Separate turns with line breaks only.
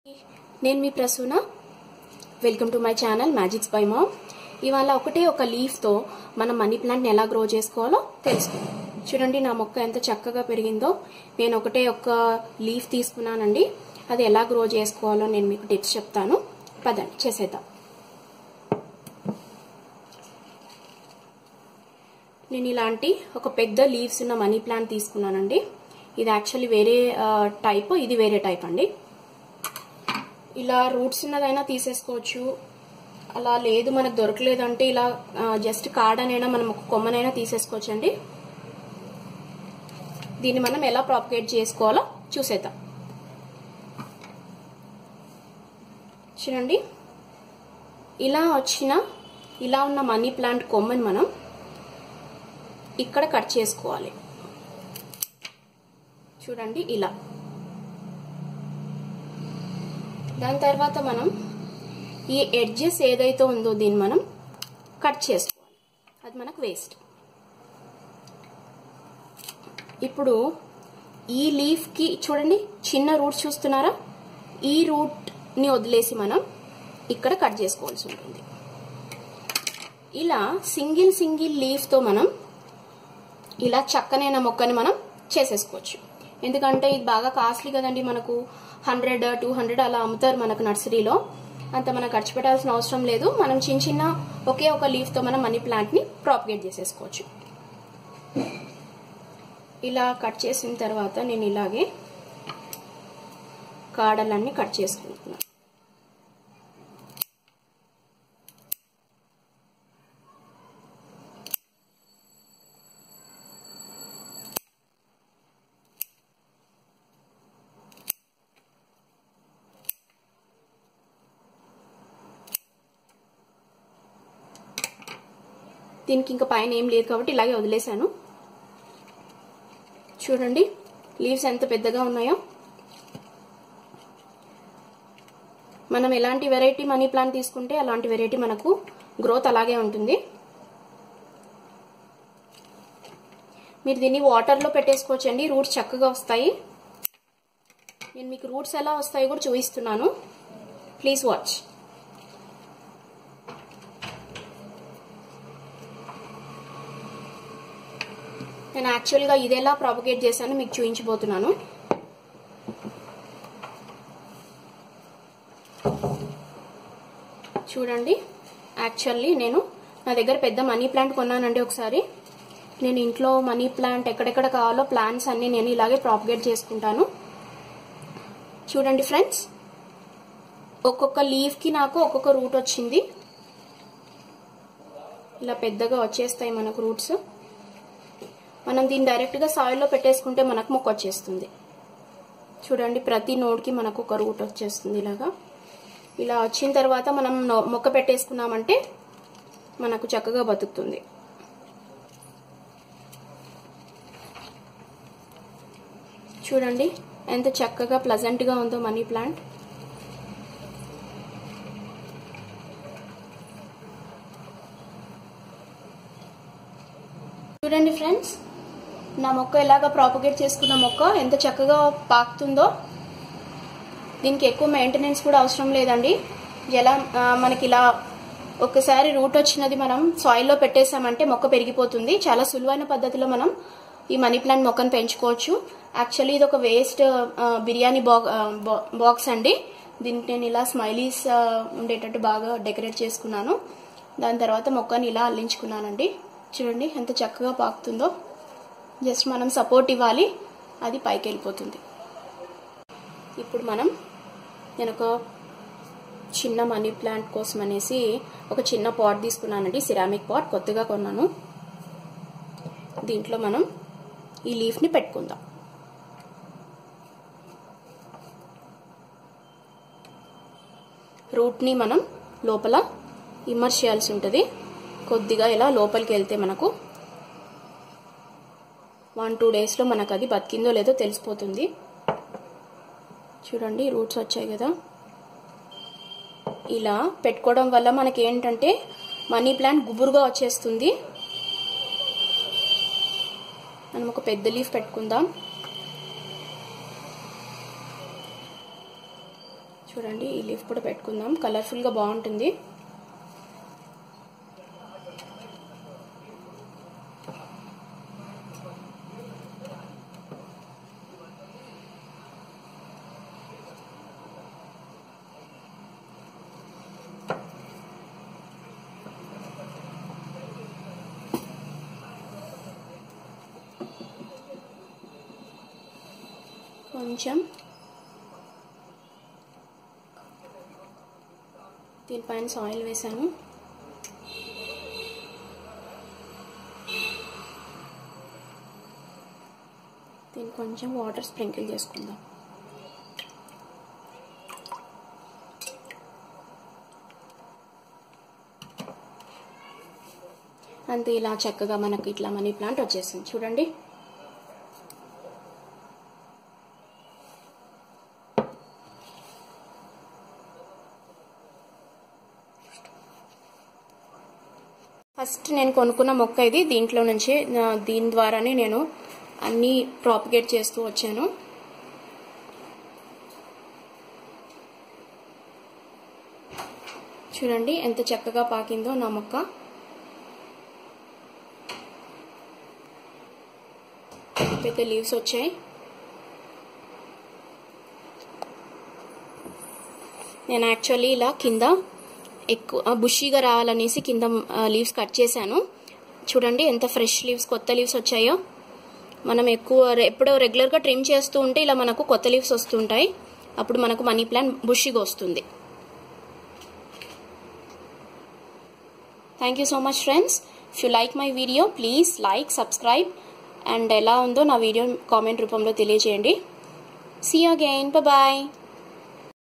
నేను మీ Prasuna welcome to my channel magics by mom ఇవాళ ఒకటే ఒక లీఫ్తో మనం మనీ ప్లాంట్ని ఎలా గ్రో చేసుకోవాలో తెలుసుకుందాం చూడండి నా మొక్క ఎంత చక్కగా పెరిగిందో నేను ఒకటే ఒక లీఫ్ తీసుకున్నానండి అది ఎలా గ్రో చేసుకోవాలో నేను మీకు టిప్స్ చెప్తాను పదండి చేసేద్దాం నేను ఇలాంటి ఒక పెద్ద లీవ్స్ ఉన్న మనీ ప్లాంట్ తీసుకున్నానండి ఇది యాక్చువల్లీ వేరే టైప్ ఇది వేరే టైప్ అండి ఇలా రూట్స్ ఉన్నదైనా తీసేసుకోవచ్చు అలా లేదు మనకు దొరకలేదంటే ఇలా జస్ట్ కాడనైనా మనం ఒక కొమ్మనైనా తీసేసుకోవచ్చు అండి దీన్ని మనం ఎలా ప్రాపగేట్ చేసుకోవాలో చూసేద్దాం చూడండి ఇలా వచ్చిన ఇలా ఉన్న మనీ ప్లాంట్ కొమ్మని మనం ఇక్కడ కట్ చేసుకోవాలి చూడండి ఇలా దాని తర్వాత మనం ఈ ఎడ్జెస్ ఏదైతే ఉందో దీన్ని మనం కట్ చేసుకోవాలి అది మనకు వేస్ట్ ఇప్పుడు ఈ లీఫ్కి చూడండి చిన్న రూట్ చూస్తున్నారా ఈ రూట్ని వదిలేసి మనం ఇక్కడ కట్ చేసుకోవాల్సి ఉంటుంది ఇలా సింగిల్ సింగిల్ లీఫ్తో మనం ఇలా చక్కనైన మొక్కని మనం చేసేసుకోవచ్చు ఎందుకంటే ఇది బాగా కాస్ట్లీ కదండి మనకు హండ్రెడ్ టూ హండ్రెడ్ అలా అమ్ముతారు మనకు నర్సరీలో అంత మనం ఖర్చు పెట్టాల్సిన అవసరం లేదు మనం చిన్న చిన్న ఒకే ఒక లీఫ్తో మనం మనీ ప్లాంట్ని ప్రాపగేట్ చేసేసుకోవచ్చు ఇలా కట్ చేసిన తర్వాత నేను ఇలాగే కాడలన్నీ కట్ చేసుకుంటున్నాను దీనికి ఇంకా పైన ఏం లేదు కాబట్టి ఇలాగే వదిలేశాను చూడండి లీవ్స్ ఎంత పెద్దగా ఉన్నాయో మనం ఎలాంటి వెరైటీ మనీ ప్లాంట్ తీసుకుంటే అలాంటి వెరైటీ మనకు గ్రోత్ అలాగే ఉంటుంది మీరు దీన్ని వాటర్లో పెట్టేసుకోవచ్చండి రూట్స్ చక్కగా వస్తాయి నేను మీకు రూట్స్ ఎలా వస్తాయో కూడా చూపిస్తున్నాను ప్లీజ్ వాచ్ నేను యాక్చువల్గా ఇది ఎలా ప్రాపగేట్ చేశాను మీకు చూపించబోతున్నాను చూడండి యాక్చువల్లీ నేను నా దగ్గర పెద్ద మనీ ప్లాంట్ కొన్నానండి ఒకసారి నేను ఇంట్లో మనీ ప్లాంట్ ఎక్కడెక్కడ కావాలో ప్లాంట్స్ అన్ని నేను ఇలాగే ప్రాపగేట్ చేసుకుంటాను చూడండి ఫ్రెండ్స్ ఒక్కొక్క లీఫ్కి నాకు ఒక్కొక్క రూట్ వచ్చింది ఇలా పెద్దగా వచ్చేస్తాయి మనకు రూట్స్ మనం దీన్ని డైరెక్ట్గా సాయిల్లో పెట్టేసుకుంటే మనకు మొక్క వచ్చేస్తుంది చూడండి ప్రతి నోడ్కి మనకు ఒక రూట్ వచ్చేస్తుంది ఇలాగా ఇలా వచ్చిన తర్వాత మనం మొక్క పెట్టేసుకున్నామంటే మనకు చక్కగా బతుకుతుంది చూడండి ఎంత చక్కగా ప్లజెంట్గా ఉందో మనీ ప్లాంట్ చూడండి ఫ్రెండ్స్ నా మొక్క ఎలాగ ప్రాపగేట్ చేసుకున్న మొక్క ఎంత చక్కగా పాకుతుందో దీనికి ఎక్కువ మెయింటెనెన్స్ కూడా అవసరం లేదండి ఎలా మనకి ఇలా ఒకసారి రూట్ వచ్చినది మనం సాయిల్లో పెట్టేసామంటే మొక్క పెరిగిపోతుంది చాలా సులువైన పద్ధతిలో మనం ఈ మనీ ప్లాంట్ మొక్కను పెంచుకోవచ్చు యాక్చువల్లీ ఇది ఒక వేస్ట్ బిర్యానీ బాక్స్ అండి దీనికి నేను ఇలా స్మైలీస్ ఉండేటట్టు బాగా డెకరేట్ చేసుకున్నాను దాని తర్వాత మొక్కని ఇలా అల్లించుకున్నానండి చూడండి ఎంత చక్కగా పాకుతుందో జస్ట్ మనం సపోర్ట్ ఇవ్వాలి అది పైకి వెళ్ళిపోతుంది ఇప్పుడు మనం నేను ఒక చిన్న మనీ ప్లాంట్ కోసం అనేసి ఒక చిన్న పాట్ తీసుకున్నానండి సిరామిక్ పాట్ కొత్తగా కొన్నాను దీంట్లో మనం ఈ లీఫ్ని పెట్టుకుందాం రూట్ని మనం లోపల ఇమ్మర్స్ చేయాల్సి ఉంటుంది కొద్దిగా ఇలా లోపలికి వెళ్తే మనకు వన్ టూ డేస్లో మనకు అది బతికిందో లేదో తెలిసిపోతుంది చూడండి రూట్స్ వచ్చాయి కదా ఇలా పెట్టుకోవడం వల్ల మనకి ఏంటంటే మనీ ప్లాంట్ గుబురుగా వచ్చేస్తుంది మనం ఒక పెద్ద లీఫ్ పెట్టుకుందాం చూడండి ఈ లీఫ్ కూడా పెట్టుకుందాం కలర్ఫుల్గా బాగుంటుంది కొంచెం దీనిపైన సాయిల్ వేసాను దీన్ని కొంచెం వాటర్ స్ప్రింకిల్ చేసుకుందాం అంతే ఇలా చక్కగా మనకు ఇట్లా మనీ ప్లాంట్ వచ్చేసింది చూడండి ఫస్ట్ నేను కొనుక్కున్న మొక్క ఇది దీంట్లో నుంచి నా- దీని ద్వారానే నేను అన్నీ ప్రాపగేట్ చేస్తూ వచ్చాను చూడండి ఎంత చక్కగా పాకిందో నా మొక్క పెద్ద పెద్ద లీవ్స్ వచ్చాయి నేను యాక్చువల్లీ ఇలా కింద ఎక్కువ బుషీగా రావాలనేసి కింద లీవ్స్ కట్ చేశాను చూడండి ఎంత ఫ్రెష్ లీవ్స్ కొత్త లీవ్స్ వచ్చాయో మనం ఎక్కువ ఎప్పుడో రెగ్యులర్గా ట్రిమ్ చేస్తూ ఉంటే ఇలా మనకు కొత్త లీవ్స్ వస్తుంటాయి అప్పుడు మనకు మనీ ప్లాంట్ బుషీగా వస్తుంది thank you so much friends if you like my video please like subscribe and ఎలా ఉందో నా వీడియో కామెంట్ రూపంలో తెలియజేయండి సీ అగైన్ బాయ్